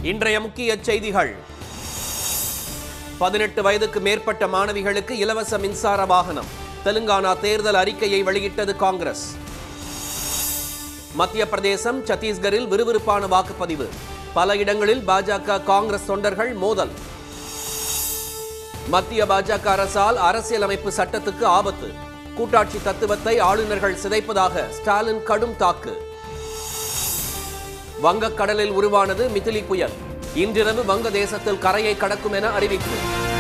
இன்றைய முக்கிய செய்திகள் பதினெட்டு வயதுக்கு மேற்பட்ட மாணவிகளுக்கு இலவச மின்சார வாகனம் தெலுங்கானா தேர்தல் அறிக்கையை வெளியிட்டது காங்கிரஸ் மத்திய பிரதேசம் சத்தீஸ்கரில் விறுவிறுப்பான வாக்குப்பதிவு பல இடங்களில் பாஜக காங்கிரஸ் தொண்டர்கள் மோதல் மத்திய பாஜக அரசால் அரசியலமைப்பு சட்டத்துக்கு ஆபத்து கூட்டாட்சி தத்துவத்தை ஆளுநர்கள் சிதைப்பதாக ஸ்டாலின் கடும் தாக்கு வங்கக்கடலில் உருவானது மிதிலி புயல் இன்றிரவு வங்கதேசத்தில் கரையை கடக்கும் என அறிவிப்பு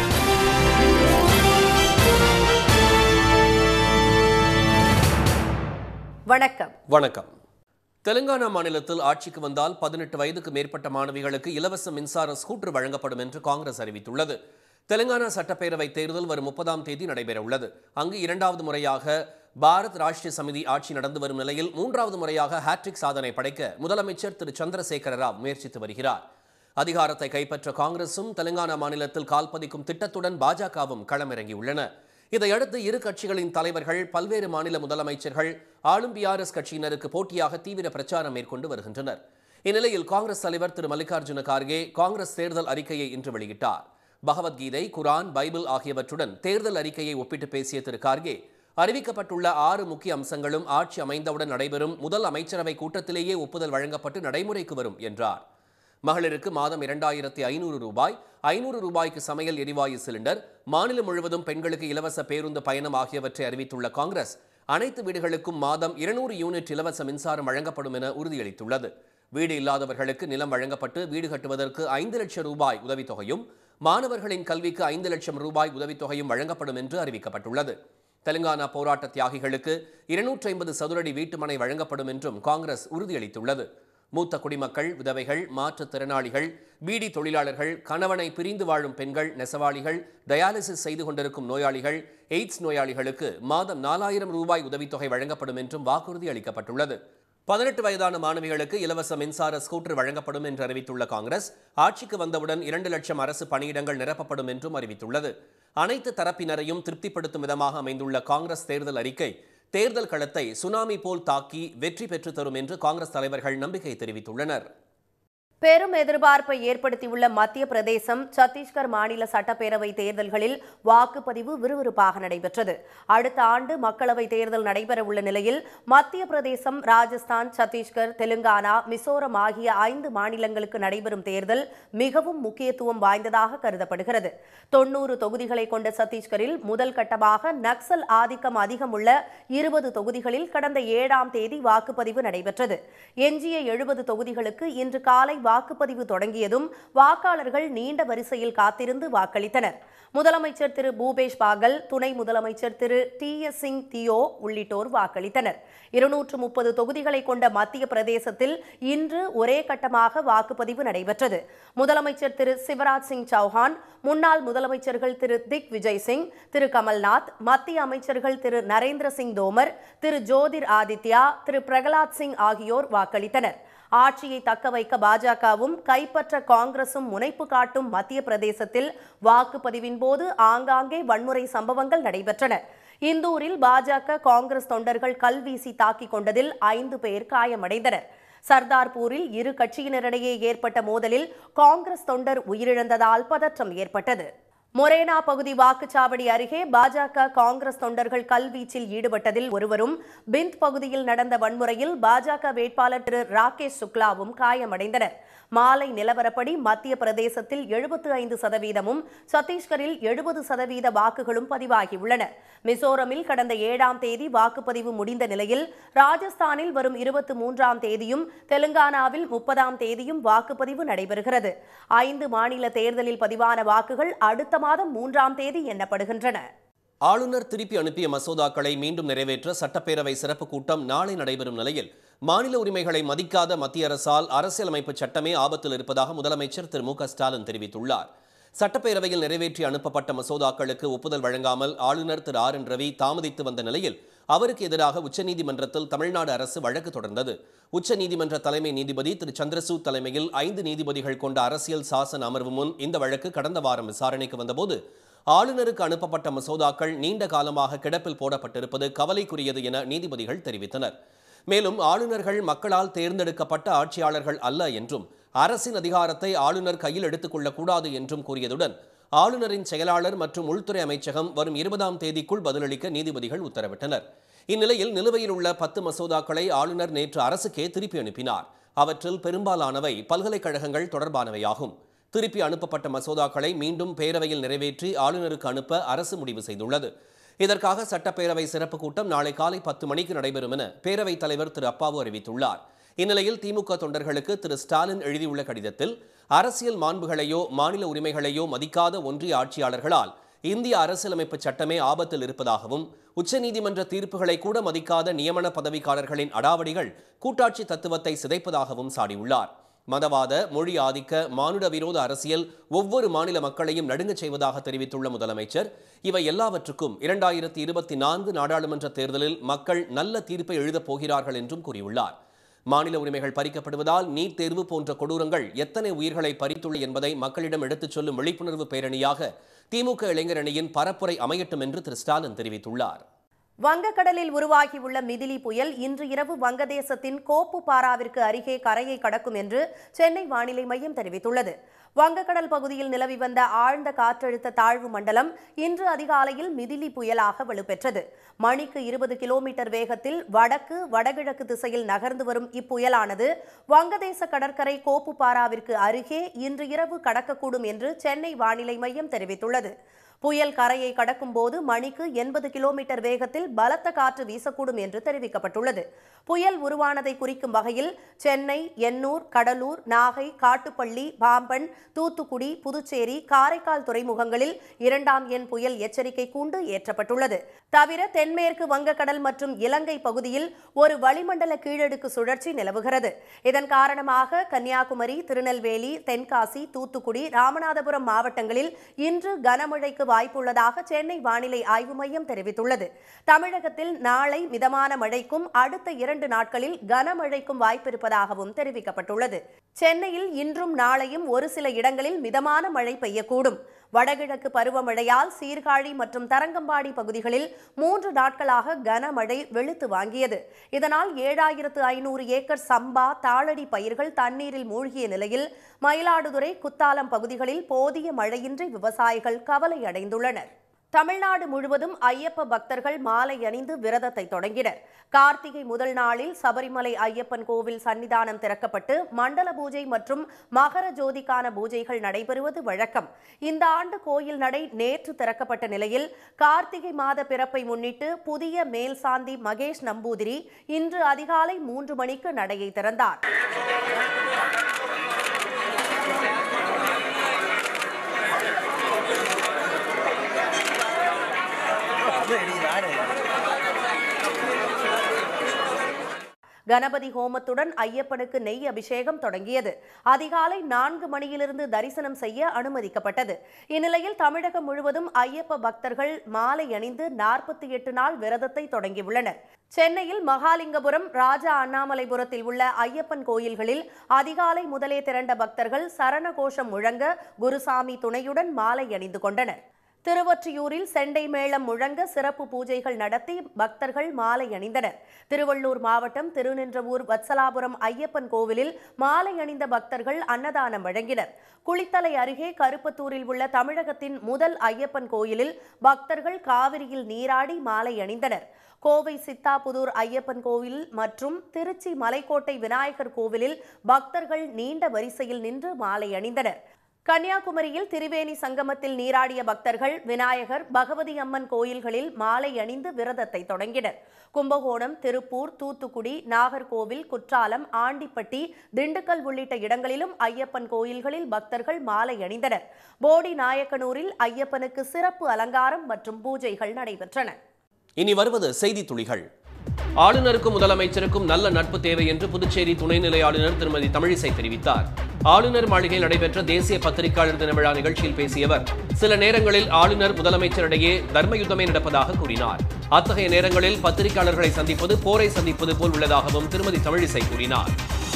வணக்கம் வணக்கம் தெலுங்கானா மாநிலத்தில் ஆட்சிக்கு வந்தால் பதினெட்டு வயதுக்கு மேற்பட்ட மாணவிகளுக்கு இலவச மின்சார ஸ்கூட்டர் வழங்கப்படும் என்று காங்கிரஸ் அறிவித்துள்ளது தெலுங்கானா சட்டப்பேரவை தேர்தல் வரும் முப்பதாம் தேதி நடைபெற உள்ளது அங்கு இரண்டாவது முறையாக பாரத் ராஷ்டிரிய சமிதி ஆட்சி நடந்து வரும் நிலையில் மூன்றாவது முறையாக ஹாட்ரிக் சாதனை படைக்க முதலமைச்சர் திரு சந்திரசேகர ராவ் முயற்சித்து வருகிறார் அதிகாரத்தை கைப்பற்ற காங்கிரசும் தெலுங்கானா மாநிலத்தில் கால்பதிக்கும் திட்டத்துடன் பாஜகவும் களமிறங்கியுள்ளன இதையடுத்து இரு கட்சிகளின் தலைவர்கள் பல்வேறு மாநில முதலமைச்சர்கள் ஆளும் பிஆர்எஸ் கட்சியினருக்கு போட்டியாக தீவிர பிரச்சாரம் மேற்கொண்டு வருகின்றனர் இந்நிலையில் காங்கிரஸ் தலைவர் திரு மல்லிகார்ஜுன கார்கே காங்கிரஸ் தேர்தல் அறிக்கையை இன்று வெளியிட்டார் பகவத்கீதை குரான் பைபிள் ஆகியவற்றுடன் தேர்தல் அறிக்கையை ஒப்பிட்டு பேசிய திரு கார்கே அறிவிக்கப்பட்டுள்ள ஆறு முக்கிய அம்சங்களும் ஆட்சி அமைந்தவுடன் நடைபெறும் முதல் அமைச்சரவை கூட்டத்திலேயே ஒப்புதல் வழங்கப்பட்டு நடைமுறைக்கு வரும் என்றார் மகளிருக்கு மாதம் இரண்டாயிரத்தி ஐநூறு ரூபாய் ஐநூறு ரூபாய்க்கு சமையல் எரிவாயு சிலிண்டர் மாநிலம் முழுவதும் பெண்களுக்கு இலவச பேருந்து பயணம் ஆகியவற்றை அறிவித்துள்ள காங்கிரஸ் அனைத்து வீடுகளுக்கும் மாதம் இருநூறு யூனிட் இலவச மின்சாரம் வழங்கப்படும் என உறுதியளித்துள்ளது வீடு இல்லாதவர்களுக்கு நிலம் வழங்கப்பட்டு வீடு கட்டுவதற்கு ஐந்து லட்சம் ரூபாய் உதவித்தொகையும் மாணவர்களின் கல்விக்கு ஐந்து லட்சம் ரூபாய் உதவித்தொகையும் வழங்கப்படும் என்று அறிவிக்கப்பட்டுள்ளது தெலுங்கானா போராட்ட தியாகிகளுக்கு இருநூற்றி ஐம்பது சதுரடி வீட்டுமனை வழங்கப்படும் என்றும் காங்கிரஸ் உறுதியளித்துள்ளது மூத்த குடிமக்கள் விதவைகள் மாற்றுத்திறனாளிகள் பீடி தொழிலாளர்கள் கணவனை பிரிந்து வாழும் பெண்கள் நெசவாளிகள் டயாலிசிஸ் செய்து கொண்டிருக்கும் நோயாளிகள் எய்ட்ஸ் நோயாளிகளுக்கு மாதம் நாலாயிரம் ரூபாய் உதவித்தொகை வழங்கப்படும் என்றும் வாக்குறுதி அளிக்கப்பட்டுள்ளது பதினெட்டு வயதான மாணவிகளுக்கு இலவச மின்சார ஸ்கூட்டர் வழங்கப்படும் என்று அறிவித்துள்ள காங்கிரஸ் ஆட்சிக்கு வந்தவுடன் இரண்டு லட்சம் அரசு பணியிடங்கள் நிரப்பப்படும் என்றும் அறிவித்துள்ளது அனைத்து தரப்பினரையும் திருப்திப்படுத்தும் விதமாக அமைந்துள்ள காங்கிரஸ் தேர்தல் அறிக்கை தேர்தல் களத்தை சுனாமி போல் தாக்கி வெற்றி பெற்று தரும் என்று காங்கிரஸ் தலைவர்கள் நம்பிக்கை தெரிவித்துள்ளனர் பெரும் எதிர்பார்ப்பை ஏற்படுத்தியுள்ள மத்திய பிரதேசம் சத்தீஸ்கர் மாநில சட்டப்பேரவை தேர்தல்களில் வாக்குப்பதிவு விறுவிறுப்பாக நடைபெற்றது அடுத்த ஆண்டு மக்களவை தேர்தல் நடைபெறவுள்ள நிலையில் மத்திய பிரதேசம் ராஜஸ்தான் சத்தீஸ்கர் தெலுங்கானா மிசோரம் ஆகிய ஐந்து மாநிலங்களுக்கு நடைபெறும் தேர்தல் மிகவும் முக்கியத்துவம் வாய்ந்ததாக கருதப்படுகிறது தொன்னூறு தொகுதிகளை கொண்ட சத்தீஸ்கரில் முதல் கட்டமாக நக்சல் ஆதிக்கம் அதிகம் உள்ள இருபது தொகுதிகளில் கடந்த ஏழாம் தேதி வாக்குப்பதிவு நடைபெற்றது எஞ்சிய எழுபது தொகுதிகளுக்கு இன்று காலை வாக்குப்பதிவு தொடங்கியதும் வாக்காளர்கள் நீண்ட வரிசையில் காத்திருந்து வாக்களித்தனர் முதலமைச்சர் திரு பூபேஷ் பாகல் துணை முதலமைச்சர் திரு டி எஸ் சிங் தியோ உள்ளிட்டோர் வாக்களித்தனர் இருநூற்று முப்பது தொகுதிகளை கொண்ட மத்திய பிரதேசத்தில் இன்று ஒரே கட்டமாக வாக்குப்பதிவு நடைபெற்றது முதலமைச்சர் திரு சிவராஜ் சிங் சௌஹான் முன்னாள் முதலமைச்சர்கள் திரு திக் விஜய் சிங் திரு கமல்நாத் மத்திய அமைச்சர்கள் திரு நரேந்திர சிங் தோமர் திரு ஜோதிர் ஆதித்யா திரு பிரகலாத் சிங் ஆகியோர் வாக்களித்தனர் ஆட்சியை தக்க வைக்க பாஜகவும் கைப்பற்ற காங்கிரசும் முனைப்பு காட்டும் மத்திய பிரதேசத்தில் வாக்குப்பதிவின் போது ஆங்காங்கே வன்முறை சம்பவங்கள் நடைபெற்றன இந்தூரில் பாஜக காங்கிரஸ் தொண்டர்கள் கல்வீசி தாக்கிக் கொண்டதில் ஐந்து பேர் காயமடைந்தனர் சர்தார்பூரில் இரு கட்சியினரிடையே ஏற்பட்ட மோதலில் காங்கிரஸ் தொண்டர் உயிரிழந்ததால் பதற்றம் ஏற்பட்டது மொரேனா பகுதி வாக்குச்சாவடி அருகே பாஜக காங்கிரஸ் தொண்டர்கள் கல்வீச்சில் ஈடுபட்டதில் ஒருவரும் பிந்த் பகுதியில் நடந்த வன்முறையில் பாஜக வேட்பாளர் திரு ராகேஷ் சுக்லாவும் காயமடைந்தனர் மாலை நிலவரப்படி மத்திய பிரதேசத்தில் எழுபத்து ஐந்து சதவீதமும் சத்தீஸ்கரில் எழுபது சதவீத வாக்குகளும் பதிவாகியுள்ளன மிசோரமில் கடந்த ஏழாம் தேதி வாக்குப்பதிவு முடிந்த நிலையில் ராஜஸ்தானில் வரும் இருபத்தி மூன்றாம் தேதியும் தெலுங்கானாவில் முப்பதாம் தேதியும் வாக்குப்பதிவு நடைபெறுகிறது ஐந்து மாநில தேர்தலில் பதிவான வாக்குகள் அடுத்த மாதம் மூன்றாம் தேதி எண்ணப்படுகின்றன ஆளுநர் திருப்பி அனுப்பிய மசோதாக்களை மீண்டும் நிறைவேற்ற சட்டப்பேரவை சிறப்பு கூட்டம் நாளை நடைபெறும் நிலையில் மாநில உரிமைகளை மதிக்காத மத்திய அரசால் அரசியலமைப்பு சட்டமே ஆபத்தில் இருப்பதாக முதலமைச்சர் திரு மு க ஸ்டாலின் தெரிவித்துள்ளார் சட்டப்பேரவையில் நிறைவேற்றி அனுப்பப்பட்ட மசோதாக்களுக்கு ஒப்புதல் வழங்காமல் ஆளுநர் திரு ஆர் என் ரவி தாமதித்து வந்த நிலையில் அவருக்கு எதிராக உச்சநீதிமன்றத்தில் தமிழ்நாடு அரசு வழக்கு தொடர்ந்தது உச்சநீதிமன்ற தலைமை நீதிபதி திரு சந்திரசூட் தலைமையில் ஐந்து நீதிபதிகள் கொண்ட அரசியல் சாசன அமர்வு முன் இந்த வழக்கு கடந்த வாரம் விசாரணைக்கு வந்தபோது ஆளுநருக்கு அனுப்பப்பட்ட மசோதாக்கள் நீண்ட காலமாக கிடப்பில் போடப்பட்டிருப்பது கவலைக்குரியது என நீதிபதிகள் தெரிவித்தனர் மேலும் ஆளுநர்கள் மக்களால் தேர்ந்தெடுக்கப்பட்ட ஆட்சியாளர்கள் அல்ல என்றும் அரசின் அதிகாரத்தை ஆளுநர் கையில் எடுத்துக் கொள்ளக்கூடாது என்றும் கூறியதுடன் ஆளுநரின் செயலாளர் மற்றும் உள்துறை அமைச்சகம் வரும் இருபதாம் தேதிக்குள் பதிலளிக்க நீதிபதிகள் உத்தரவிட்டனர் இந்நிலையில் நிலுவையில் உள்ள பத்து மசோதாக்களை ஆளுநர் நேற்று அரசுக்கே திருப்பி அனுப்பினார் அவற்றில் பெரும்பாலானவை பல்கலைக்கழகங்கள் தொடர்பானவையாகும் திருப்பி அனுப்பப்பட்ட மசோதாக்களை மீண்டும் பேரவையில் நிறைவேற்றி ஆளுநருக்கு அனுப்ப அரசு முடிவு செய்துள்ளது இதற்காக சட்டப்பேரவை சிறப்பு கூட்டம் நாளை காலை பத்து மணிக்கு நடைபெறும் என பேரவைத் தலைவர் திரு அப்பாவு அறிவித்துள்ளார் இந்நிலையில் திமுக தொண்டர்களுக்கு திரு ஸ்டாலின் எழுதியுள்ள கடிதத்தில் அரசியல் மாண்புகளையோ மாநில உரிமைகளையோ மதிக்காத ஒன்றிய ஆட்சியாளர்களால் இந்திய அரசியலமைப்பு சட்டமே ஆபத்தில் இருப்பதாகவும் உச்சநீதிமன்ற தீர்ப்புகளை கூட மதிக்காத நியமன பதவிக்காரர்களின் அடாவடிகள் கூட்டாட்சி தத்துவத்தை சிதைப்பதாகவும் சாடியுள்ளார் மதவாத மொழி ஆதிக்க மானுட விரோத அரசியல் ஒவ்வொரு மாநில மக்களையும் நடுங்கச் செய்வதாக தெரிவித்துள்ள முதலமைச்சர் இவை எல்லாவற்றுக்கும் இரண்டாயிரத்தி இருபத்தி நான்கு நாடாளுமன்ற தேர்தலில் மக்கள் நல்ல தீர்ப்பை எழுதப் போகிறார்கள் என்றும் கூறியுள்ளார் மாநில உரிமைகள் பறிக்கப்படுவதால் நீட் தேர்வு போன்ற கொடூரங்கள் எத்தனை உயிர்களை பறித்துள்ள என்பதை மக்களிடம் எடுத்துச் சொல்லும் விழிப்புணர்வு பேரணியாக திமுக இளைஞர் அணியின் பரப்புரை அமையட்டும் என்று திரு ஸ்டாலின் தெரிவித்துள்ளார் வங்கக்கடலில் உருவாகியுள்ள மிதிலி புயல் இன்று இரவு வங்கதேசத்தின் கோப்பு பாராவிற்கு அருகே கரையை கடக்கும் என்று சென்னை வானிலை மையம் தெரிவித்துள்ளது வங்கக்கடல் பகுதியில் நிலவி வந்த ஆழ்ந்த காற்றழுத்த தாழ்வு மண்டலம் இன்று அதிகாலையில் மிதிலி புயலாக வலுப்பெற்றது மணிக்கு இருபது கிலோமீட்டர் வேகத்தில் வடக்கு வடகிழக்கு திசையில் நகர்ந்து வரும் இப்புயலானது வங்கதேச கடற்கரை கோப்பு பாராவிற்கு அருகே இன்று இரவு கடக்கக்கூடும் என்று சென்னை வானிலை மையம் தெரிவித்துள்ளது புயல் கரையை கடக்கும் போது மணிக்கு எண்பது கிலோமீட்டர் வேகத்தில் பலத்த காற்று வீசக்கூடும் என்று தெரிவிக்கப்பட்டுள்ளது புயல் உருவானதை குறிக்கும் வகையில் சென்னை எண்ணூர் கடலூர் நாகை காட்டுப்பள்ளி பாம்பன் தூத்துக்குடி புதுச்சேரி காரைக்கால் துறைமுகங்களில் இரண்டாம் எண் புயல் எச்சரிக்கை கூண்டு ஏற்றப்பட்டுள்ளது தவிர தென்மேற்கு வங்கக்கடல் மற்றும் இலங்கை பகுதியில் ஒரு வளிமண்டல கீழடுக்கு சுழற்சி நிலவுகிறது இதன் காரணமாக கன்னியாகுமரி திருநெல்வேலி தென்காசி தூத்துக்குடி ராமநாதபுரம் மாவட்டங்களில் இன்று கனமழைக்கு வாய்ப்புள்ளதாக சென்னை வானிலை ஆய்வு மையம் தெரிவித்துள்ளது தமிழகத்தில் நாளை மிதமான மழைக்கும் அடுத்த இரண்டு நாட்களில் கனமழைக்கும் வாய்ப்பிருப்பதாகவும் தெரிவிக்கப்பட்டுள்ளது சென்னையில் இன்றும் நாளையும் ஒரு சில இடங்களில் மிதமான மழை பெய்யக்கூடும் வடகிழக்கு பருவமழையால் சீர்காழி மற்றும் தரங்கம்பாடி பகுதிகளில் மூன்று நாட்களாக கனமழை வெளுத்து வாங்கியது இதனால் ஏழாயிரத்து ஐநூறு ஏக்கர் சம்பா தாளடி பயிர்கள் தண்ணீரில் மூழ்கிய நிலையில் மயிலாடுதுறை குத்தாலம் பகுதிகளில் போதிய மழையின்றி விவசாயிகள் கவலை அடைந்துள்ளனர் தமிழ்நாடு முழுவதும் ஐயப்ப பக்தர்கள் மாலை அணிந்து விரதத்தை தொடங்கினர் கார்த்திகை முதல் நாளில் சபரிமலை ஐயப்பன் கோவில் சன்னிதானம் திறக்கப்பட்டு மண்டல பூஜை மற்றும் மகர ஜோதிக்கான பூஜைகள் நடைபெறுவது வழக்கம் இந்த ஆண்டு கோயில் நடை நேற்று திறக்கப்பட்ட நிலையில் கார்த்திகை மாத பிறப்பை முன்னிட்டு புதிய மேல்சாந்தி மகேஷ் நம்பூதிரி இன்று அதிகாலை மூன்று மணிக்கு நடையை திறந்தார் கணபதி ஹோமத்துடன் ஐயப்பனுக்கு நெய் அபிஷேகம் தொடங்கியது அதிகாலை நான்கு மணியிலிருந்து தரிசனம் செய்ய அனுமதிக்கப்பட்டது இந்நிலையில் தமிழகம் முழுவதும் ஐயப்ப பக்தர்கள் மாலை அணிந்து நாற்பத்தி எட்டு நாள் விரதத்தை தொடங்கியுள்ளனர் சென்னையில் மகாலிங்கபுரம் ராஜா அண்ணாமலைபுரத்தில் உள்ள ஐயப்பன் கோயில்களில் அதிகாலை முதலே திரண்ட பக்தர்கள் சரண கோஷம் முழங்க குருசாமி துணையுடன் மாலை அணிந்து கொண்டனர் திருவொற்றியூரில் செண்டை மேளம் முழங்க சிறப்பு பூஜைகள் நடத்தி பக்தர்கள் மாலை அணிந்தனர் திருவள்ளூர் மாவட்டம் திருநின்றவூர் வத்சலாபுரம் ஐயப்பன் கோவிலில் மாலை அணிந்த பக்தர்கள் அன்னதானம் வழங்கினர் குளித்தலை அருகே கருப்பத்தூரில் உள்ள தமிழகத்தின் முதல் ஐயப்பன் கோயிலில் பக்தர்கள் காவிரியில் நீராடி மாலை அணிந்தனர் கோவை சித்தாபுதூர் ஐயப்பன் கோவில் மற்றும் திருச்சி மலைக்கோட்டை விநாயகர் கோவிலில் பக்தர்கள் நீண்ட வரிசையில் நின்று மாலை அணிந்தனர் கன்னியாகுமரியில் திரிவேணி சங்கமத்தில் நீராடிய பக்தர்கள் விநாயகர் பகவதி அம்மன் கோயில்களில் மாலை அணிந்து விரதத்தை தொடங்கினர் கும்பகோணம் திருப்பூர் தூத்துக்குடி நாகர்கோவில் குற்றாலம் ஆண்டிப்பட்டி திண்டுக்கல் உள்ளிட்ட இடங்களிலும் ஐயப்பன் கோயில்களில் பக்தர்கள் மாலை அணிந்தனர் போடி நாயக்கனூரில் ஐயப்பனுக்கு சிறப்பு அலங்காரம் மற்றும் பூஜைகள் நடைபெற்றன இனி வருவது செய்தி துளிகள் ஆளுநருக்கும் முதலமைச்சருக்கும் நல்ல நட்பு தேவை என்று புதுச்சேரி துணைநிலை ஆளுநர் திருமதி தமிழிசை தெரிவித்தார் ஆளுநர் மாளிகையில் நடைபெற்ற தேசிய பத்திரிகையாளர் தின விழா நிகழ்ச்சியில் பேசிய அவர் சில நேரங்களில் ஆளுநர் முதலமைச்சரிடையே தர்மயுத்தமே நடப்பதாக கூறினார் அத்தகைய நேரங்களில் பத்திரிகையாளர்களை சந்திப்பது போரை சந்திப்பது போல் உள்ளதாகவும் திருமதி தமிழிசை கூறினார்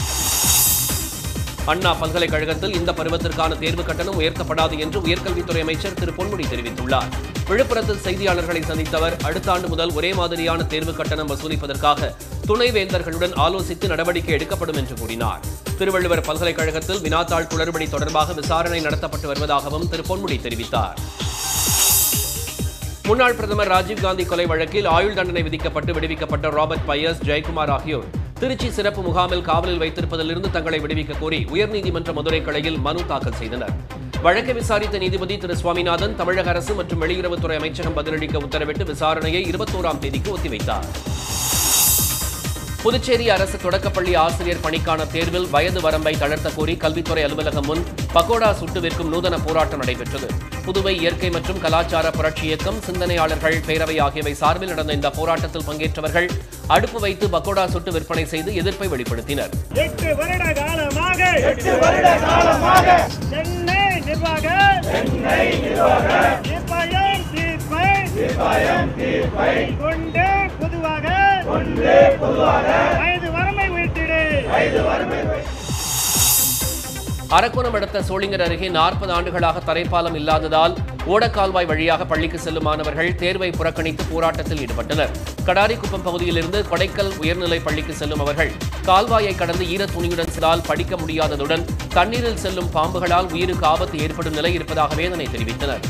அண்ணா பல்கலைக்கழகத்தில் இந்த பருவத்திற்கான தேர்வு கட்டணம் உயர்த்தப்படாது என்று உயர்கல்வித்துறை அமைச்சர் திரு பொன்முடி தெரிவித்துள்ளார் விழுப்புரத்தில் செய்தியாளர்களை சந்தித்த அவர் அடுத்த ஆண்டு முதல் ஒரே மாதிரியான தேர்வு கட்டணம் வசூலிப்பதற்காக துணைவேந்தர்களுடன் ஆலோசித்து நடவடிக்கை எடுக்கப்படும் என்று கூறினார் திருவள்ளுவர் பல்கலைக்கழகத்தில் வினாத்தாள் குளறுபடி தொடர்பாக விசாரணை நடத்தப்பட்டு வருவதாகவும் திரு பொன்முடி தெரிவித்தார் முன்னாள் பிரதமர் ராஜீவ்காந்தி கொலை வழக்கில் ஆயுள் தண்டனை விதிக்கப்பட்டு விடுவிக்கப்பட்ட ராபர்ட் பையஸ் ஜெயக்குமார் ஆகியோர் திருச்சி சிறப்பு முகாமில் காவலில் வைத்திருப்பதிலிருந்து தங்களை விடுவிக்க கோரி உயர்நீதிமன்ற மதுரை கிளையில் மனு தாக்கல் செய்தனர் வழக்கை விசாரித்த நீதிபதி திரு சுவாமிநாதன் தமிழக அரசு மற்றும் வெளியுறவுத்துறை அமைச்சகம் பதிலளிக்க உத்தரவிட்டு விசாரணையை இருபத்தோராம் தேதிக்கு ஒத்திவைத்தார் புதுச்சேரி அரசு தொடக்கப்பள்ளி ஆசிரியர் பணிக்கான தேர்வில் வயது வரம்பை தளர்த்த கோரி கல்வித்துறை அலுவலகம் முன் பக்கோடா சுட்டு விற்கும் நூதன போராட்டம் நடைபெற்றது புதுவை இயற்கை மற்றும் கலாச்சார புரட்சி இயக்கம் சிந்தனையாளர்கள் பேரவை ஆகியவை சார்பில் நடந்த இந்த போராட்டத்தில் பங்கேற்றவர்கள் அடுப்பு வைத்து பக்கோடா சுட்டு விற்பனை செய்து எதிர்ப்பை வெளிப்படுத்தினர் எட்டு வருட காலமாக எட்டு வருட காலமாக சென்னை நிர்வாக சென்னை நிர்வாக தீர்ப்பாயம் தீர்ப்பை தீர்ப்பாயம் தீர்ப்பை கொண்டு பொதுவாக கொண்டு பொதுவாக வயது வரம்பை வீழ்த்திடு வயது வரம்பை அரக்கோணம் அடுத்த சோளிங்கர் அருகே நாற்பது ஆண்டுகளாக தரைப்பாலம் இல்லாததால் ஓடக்கால்வாய் வழியாக பள்ளிக்கு செல்லும் மாணவர்கள் தேர்வை புறக்கணித்து போராட்டத்தில் ஈடுபட்டனர் கடாரிக்குப்பம் பகுதியிலிருந்து கொடைக்கல் உயர்நிலைப் பள்ளிக்கு செல்லும் அவர்கள் கால்வாயை கடந்து ஈரத் துணியுடன் சென்றால் படிக்க முடியாததுடன் தண்ணீரில் செல்லும் பாம்புகளால் உயிருக்கு ஆபத்து ஏற்படும் நிலை இருப்பதாகவே இதனை தெரிவித்தனர்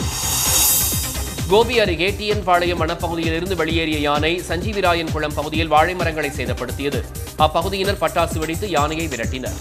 கோபி அருகே டிஎன் பாளையம் வனப்பகுதியிலிருந்து வெளியேறிய யானை சஞ்சீவிராயன் குளம் பகுதியில் வாழை மரங்களை சேதப்படுத்தியது அப்பகுதியினர் பட்டாசு வெடித்து யானையை விரட்டினர்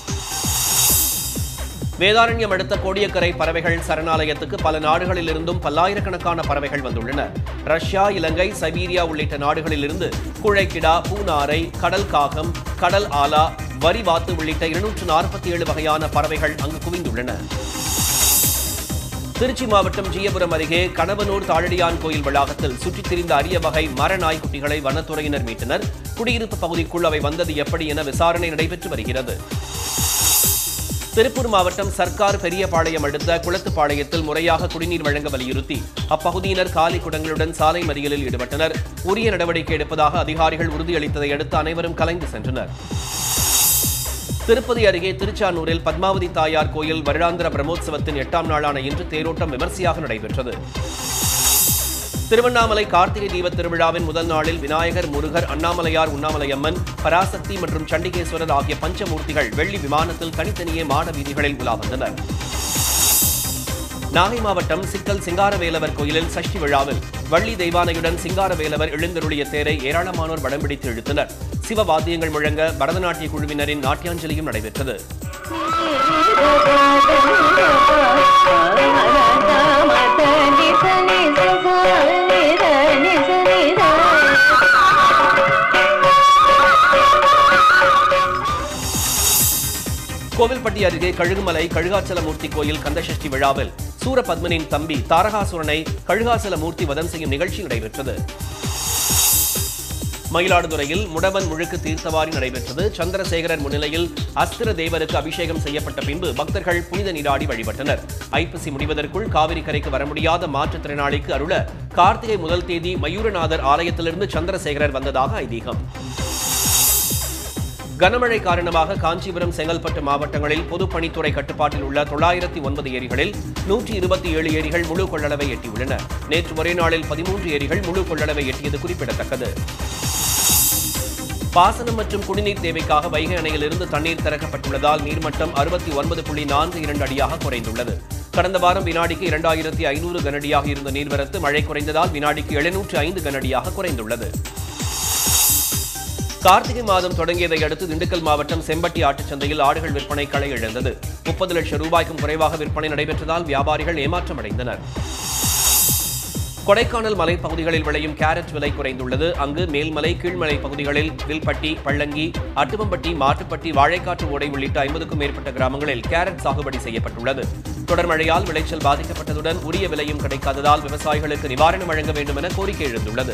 வேதாரண்யம் அடுத்த கோடியக்கரை பறவைகள் சரணாலயத்துக்கு பல நாடுகளிலிருந்தும் பல்லாயிரக்கணக்கான பறவைகள் வந்துள்ளன ரஷ்யா இலங்கை சைபீரியா உள்ளிட்ட நாடுகளிலிருந்து குழைக்கிடா பூனாரை கடல் காகம் கடல் ஆலா வரிவாத்து உள்ளிட்ட இருநூற்று நாற்பத்தி ஏழு வகையான பறவைகள் அங்கு குவிந்துள்ளன திருச்சி மாவட்டம் ஜீயபுரம் அருகே கணவனூர் தாழடியான் கோயில் வளாகத்தில் சுற்றித் திரிந்த அரிய வகை மர நாய்க்குட்டிகளை வனத்துறையினர் மீட்டனர் குடியிருப்பு பகுதிக்குள் அவை வந்தது எப்படி என விசாரணை நடைபெற்று வருகிறது திருப்பூர் மாவட்டம் சர்க்கார் பெரியபாளையம் அடுத்த குளத்துப்பாளையத்தில் முறையாக குடிநீர் வழங்க வலியுறுத்தி அப்பகுதியினர் காலி குடங்களுடன் சாலை மறியலில் ஈடுபட்டனர் உரிய நடவடிக்கை எடுப்பதாக அதிகாரிகள் உறுதியளித்ததை அடுத்து அனைவரும் கலைந்து சென்றனர் திருப்பதி அருகே திருச்சானூரில் பத்மாவதி தாயார் கோயில் வருடாந்திர பிரம்மோற்சவத்தின் எட்டாம் நாளான இன்று தேரோட்டம் விமர்சையாக நடைபெற்றது திருவண்ணாமலை கார்த்திகை தீபத் திருவிழாவின் முதல் நாளில் விநாயகர் முருகர் அண்ணாமலையார் உண்ணாமலையம்மன் பராசக்தி மற்றும் சண்டிகேஸ்வரர் ஆகிய பஞ்சமூர்த்திகள் வெள்ளி விமானத்தில் தனித்தனியே மாட வீதிகளில் உலா வந்தனர் நாகை மாவட்டம் சிக்கல் சிங்காரவேலவர் கோயிலில் சஷ்டி விழாவில் வள்ளி தெய்வானையுடன் சிங்காரவேலவர் எழுந்தருளிய தேரை ஏராளமானோர் வடம் பிடித்து இழுத்தனர் சிவ வாத்தியங்கள் முழங்க பரதநாட்டிய குழுவினரின் நாட்டியாஞ்சலியும் நடைபெற்றது கோவில்பட்டி அருகே கழுகுமலை கழுகாச்சலமூர்த்தி கோயில் கந்தசஷ்டி விழாவில் சூரபத்மனின் தம்பி தாரகாசுரனை கழுகாச்சலமூர்த்தி வதம் செய்யும் நிகழ்ச்சி நடைபெற்றது மயிலாடுதுறையில் முடவன் முழுக்கு தீர்த்தவாரி நடைபெற்றது சந்திரசேகரன் முன்னிலையில் அஸ்திர தேவருக்கு அபிஷேகம் செய்யப்பட்ட பின்பு பக்தர்கள் புனித நீராடி வழிபட்டனர் ஐப்பசி முடிவதற்குள் காவிரி கரைக்கு வர முடியாத மாற்றுத்திறனாளிக்கு அருள கார்த்திகை முதல் தேதி மயூரநாதர் ஆலயத்திலிருந்து சந்திரசேகரர் வந்ததாக ஐதீகம் கனமழை காரணமாக காஞ்சிபுரம் செங்கல்பட்டு மாவட்டங்களில் பொதுப்பணித்துறை கட்டுப்பாட்டில் உள்ள தொள்ளாயிரத்தி ஒன்பது ஏரிகளில் நூற்றி இருபத்தி ஏழு ஏரிகள் முழு கொள்ளளவை எட்டியுள்ளன நேற்று ஒரே நாளில் பதிமூன்று ஏரிகள் முழு கொள்ளளவை எட்டியது குறிப்பிடத்தக்கது பாசனம் மற்றும் குடிநீர் தேவைக்காக வைகை அணையிலிருந்து தண்ணீர் திறக்கப்பட்டுள்ளதால் நீர்மட்டம் அறுபத்தி ஒன்பது புள்ளி நான்கு இரண்டு அடியாக குறைந்துள்ளது கடந்த வாரம் வினாடிக்கு இரண்டாயிரத்தி ஐநூறு கனடியாக இருந்த நீர்வரத்து மழை குறைந்ததால் வினாடிக்கு எழுநூற்று ஐந்து கனடியாக குறைந்துள்ளது கார்த்திகை மாதம் தொடங்கியதை அடுத்து திண்டுக்கல் மாவட்டம் செம்பட்டி ஆட்டுச் சந்தையில் ஆடுகள் விற்பனை களை இழந்தது முப்பது லட்சம் ரூபாய்க்கும் குறைவாக விற்பனை நடைபெற்றதால் வியாபாரிகள் ஏமாற்றமடைந்தனர் கொடைக்கானல் மலைப்பகுதிகளில் விளையும் கேரட் விலை குறைந்துள்ளது அங்கு மேல்மலை கீழ்மலை பகுதிகளில் வில்பட்டி பள்ளங்கி அட்டுவம்பட்டி மாட்டுப்பட்டி வாழைக்காற்று ஓடை உள்ளிட்ட ஐம்பதுக்கும் மேற்பட்ட கிராமங்களில் கேரட் சாகுபடி செய்யப்பட்டுள்ளது தொடர் மழையால் விளைச்சல் பாதிக்கப்பட்டதுடன் உரிய விலையும் கிடைக்காததால் விவசாயிகளுக்கு நிவாரணம் வழங்க வேண்டும் என கோரிக்கை எழுந்துள்ளது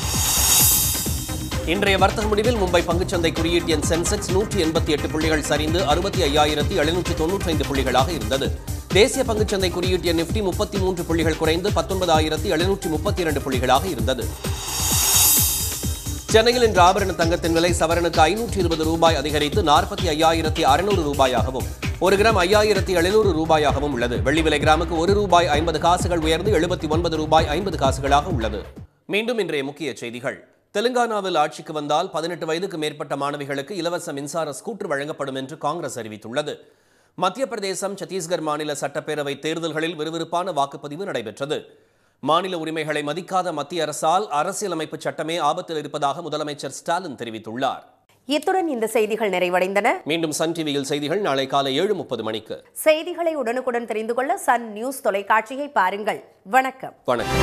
இன்றைய வர்த்தக முடிவில் மும்பை பங்குச்சந்தை குறியீட்டு எண் சென்செக்ஸ் நூற்றி எண்பத்தி எட்டு புள்ளிகள் சரிந்து அறுபத்தி ஐயாயிரத்தி எழுநூற்றி தொன்னூற்றி ஐந்து புள்ளிகளாக இருந்தது தேசிய பங்குச்சந்தை குறியீட்டு எண் நிப்டி முப்பத்தி மூன்று புள்ளிகள் குறைந்து பத்தொன்பதாயிரத்தி எழுநூற்றி முப்பத்தி இரண்டு புள்ளிகளாக இருந்தது சென்னையில் இன்று ஆபரண தங்கத்தின் விலை சவரனுக்கு ஐநூற்றி இருபது ரூபாய் அதிகரித்து நாற்பத்தி ஐயாயிரத்தி அறுநூறு ரூபாயாகவும் ஒரு கிராம் ஐயாயிரத்தி எழுநூறு ரூபாயாகவும் உள்ளது வெள்ளி விலை கிராமுக்கு ஒரு ரூபாய் ஐம்பது காசுகள் உயர்ந்து எழுபத்தி ஒன்பது ரூபாய் ஐம்பது காசுகளாக உள்ளது மீண்டும் இன்றைய முக்கிய செய்திகள் தெலுங்கானாவில் ஆட்சிக்கு வந்தால் பதினெட்டு வயதுக்கு மேற்பட்ட மாணவிகளுக்கு இலவச மின்சார ஸ்கூட்டர் வழங்கப்படும் என்று காங்கிரஸ் அறிவித்துள்ளது மத்திய பிரதேசம் சத்தீஸ்கர் மாநில சட்டப்பேரவை தேர்தல்களில் விறுவிறுப்பான வாக்குப்பதிவு நடைபெற்றது மாநில உரிமைகளை மதிக்காத மத்திய அரசால் அரசியலமைப்பு சட்டமே ஆபத்தில் இருப்பதாக முதலமைச்சர் ஸ்டாலின் தெரிவித்துள்ளார் இத்துடன் இந்த செய்திகள் நிறைவடைந்தன மீண்டும் சன் டிவியில் செய்திகள் நாளை காலை ஏழு முப்பது மணிக்கு செய்திகளை உடனுக்குடன் தெரிந்து கொள்ள சன் நியூஸ் தொலைக்காட்சியை பாருங்கள் வணக்கம் வணக்கம்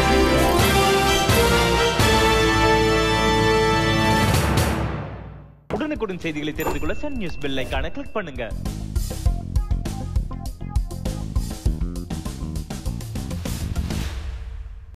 உடனுக்குடன் செய்திகளை தெரிந்து கொள்ள சன் நியூஸ் பெல் ஐகானை கிளிக் பண்ணுங்க